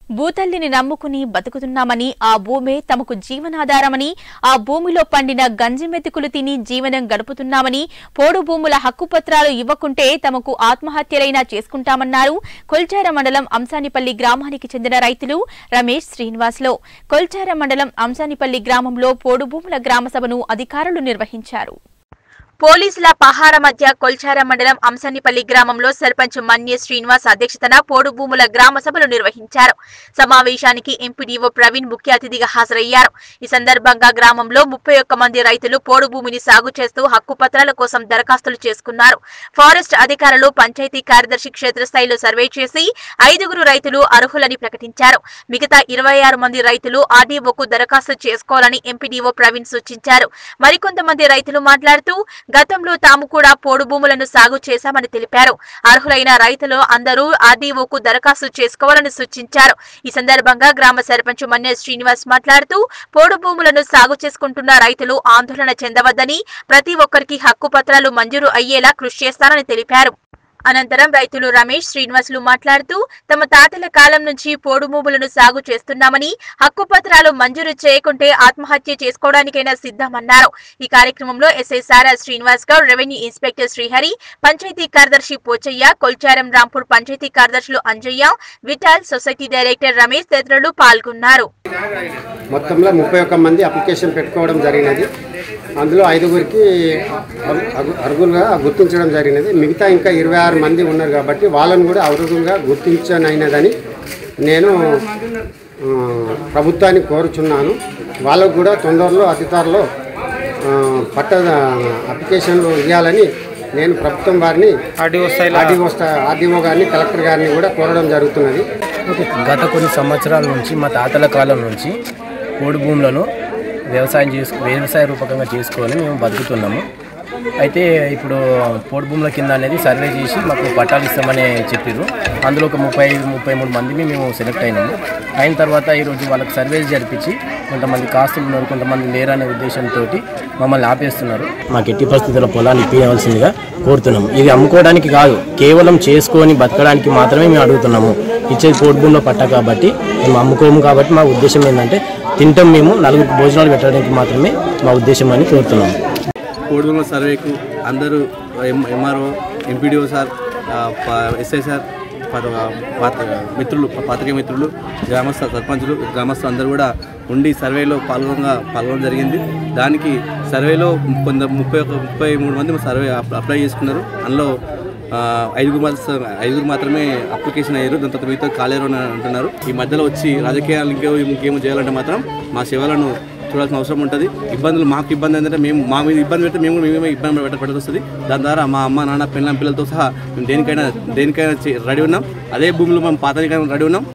భూతల్లిని నమ్ముకుని బతుకుతున్నామని ఆ భూమే తమకు జీవనాధారమని ఆ భూమిలో పండిన గంజి మెతుకులు తిని జీవనం గడుపుతున్నామని పోడు భూముల హక్కుపత్రాలు ఇవ్వకుంటే తమకు ఆత్మహత్యలైనా చేసుకుంటామన్నారు కొల్చార మండలం అంసానిపల్లి గ్రామానికి చెందిన రైతులు రమేష్ శ్రీనివాస్లో కొల్చార మండలం అంసానిపల్లి గ్రామంలో పోడు భూముల గ్రామసభను అధికారులు నిర్వహించారు పోలీసుల పహార మధ్య కొల్చార మండలం అంసన్నిపల్లి గ్రామంలో సర్పంచ్ మన్య శ్రీనివాస్ అధ్యక్షతన పోడు భూముల గ్రామ సభలు నిర్వహించారు సమావేశానికి ఎంపీడీఓ ప్రవీణ్ ముఖ్య అతిథిగా హాజరయ్యారు ఈ సందర్భంగా గ్రామంలో ముప్పై ఒక్క మంది రైతులు పోడు భూమిని సాగు చేస్తూ హక్కుపత్రాల కోసం దరఖాస్తులు చేసుకున్నారు ఫారెస్ట్ అధికారులు పంచాయతీ కార్యదర్శి క్షేత్రస్థాయిలో సర్వే చేసి ఐదుగురు రైతులు అర్హులని ప్రకటించారు మిగతా ఇరవై ఆరు మంది రైతులు ఆర్డీఓకు దరఖాస్తు చేసుకోవాలని ఎంపీడీఓ ప్రవీణ్ సూచించారు మరికొంతమంది రైతులు మాట్లాడుతూ గతంలో తాము కూడా పోడు భూములను సాగు చేశామని తెలిపారు అర్హులైన రైతులు అందరూ ఆర్డీఓకు దరఖాస్తు చేసుకోవాలని సూచించారు ఈ సందర్భంగా గ్రామ సర్పంచ్ మన్య శ్రీనివాస్ మాట్లాడుతూ పోడు భూములను సాగు చేసుకుంటున్న రైతులు ఆందోళన చెందవద్దని ప్రతి ఒక్కరికి హక్కు పత్రాలు మంజూరు అయ్యేలా కృషి చేస్తారని తెలిపారు అనంతరం రైతులు రమేష్ శ్రీనివాసులు మాట్లాడుతూ తమ తాతల కాలం నుంచి పోడు భూములను సాగు చేస్తున్నామని హక్కుపత్రాలు మంజూరు చేయకుంటే ఆత్మహత్య చేసుకోవడానికైనా సిద్ధమన్నారు ఈ కార్యక్రమంలో SI Sara Srinivas Goud revenue inspector Srihari panchayat కార్యదర్శి పోచయ్య కొల్చారం రాంపూర్ పంచాయతీ కార్యదర్శులు అంజయ్య విఠాల్ సొసైటీ డైరెక్టర్ రమేష్ తదితరులు పాల్గొన్నారు మొత్తంలో ముప్పై ఒక్క మంది అప్లికేషన్ పెట్టుకోవడం జరిగినది అందులో ఐదుగురికి అర్హు- అర్హు- అర్హులుగా గుర్తించడం జరిగినది మిగతా ఇంకా ఇరవై ఆరు మంది ఉన్నారు కాబట్టి వాళ్ళని కూడా అర్హులుగా గుర్తించనైనదని నేను ఆ, ప్రభుత్వాన్ని కోరుచున్నాను వాళ్ళకు కూడా తొందరలో అతి త్వరలో ఆ, పట్ట అప్లికేషన్లు ఇవ్వాలని నేను ప్రభుత్వం వారిని ఆర్డీఓ స్థాయిలో ఆర్డీఓ స్థా- ఆర్డీఓ గారిని కలెక్టర్ గారిని కూడా కోరడం జరుగుతున్నది గత కొన్ని సంవత్సరాల నుంచి మా తాతల కాలం నుంచి పోడు భూములను వ్యవసాయం చేసుకు వ్యవసాయ రూపకంగా చేసుకొని మేము బతుకుతున్నాము అయితే ఇప్పుడు పోడు భూముల కింద అనేది సర్వే చేసి మాకు పట్టాలు ఇస్తామని చెప్పారు అందులో ఒక ముప్పై ఐదు ముప్పై మూడు మందిని మేము సెలెక్ట్ అయినాము అయిన తర్వాత ఈరోజు వాళ్ళకి సర్వేస్ జరిపించి కొంతమంది కాస్తులు ఉన్నారు కొంతమంది లేరనే ఉద్దేశంతో మమ్మల్ని ఆపేస్తున్నారు మాకు ఎట్టి పరిస్థితుల్లో పొలాన్ని ఇప్పించవలసిందిగా కోరుతున్నాము ఇది అమ్ముకోవడానికి కాదు కేవలం చేసుకొని బతకడానికి మాత్రమే మేము అడుగుతున్నాము ఇచ్చేది పోటు భూమిలో పట్ట కాబట్టి మేము అమ్ముకోము కాబట్టి మా ఉద్దేశం ఏంటంటే తింటాం మేము నలుగురికి భోజనాలు పెట్టడానికి మాత్రమే మా ఉద్దేశం అని కోరుతున్నాము కోడిగుల సర్వేకు అందరూ ఎం- ఎంఆర్ఓ ఎంపీడీఓ సార్ ఆ, ప- ఎస్ఐ సార్ ప- పాత- మిత్రులు పాత్రిక మిత్రులు గ్రామస్థ సర్పంచులు గ్రామస్తులు అందరూ కూడా ఉండి సర్వేలో పాల్గొనగా పాల్గొనడం జరిగింది దానికి సర్వేలో కొంత ముప్పై ఒక ముప్పై మూడు మంది సర్వే అప్- అప్లై చేసుకున్నారు అందులో ఆ, ఐదుగురు మాత్రం ఐదుగురు మాత్రమే అప్లికేషన్ అయ్యారు దాని తర్వాత మిగతా కాలేరు అని అంటున్నారు ఈ మధ్యలో వచ్చి రాజకీయాలు ఇంకో ఇంకేమో చేయాలంటే మాత్రం మా సేవలను చూడాల్సిన అవసరం ఉంటుంది ఇబ్బందులు మాకు ఇబ్బంది ఏంటంటే మేము మా మీద ఇబ్బంది పెడితే మేము మేమే ఇబ్బంది పెట్ట పెట్టాల్సి వస్తుంది దాని ద్వారా మా అమ్మ నాన్న పిల్లల పిల్లలతో సహా మేము దేనికైనా దేనికైనా చే- రెడీ ఉన్నాం అదే భూమిలో మేము పాతానికైనా రెడీ ఉన్నాం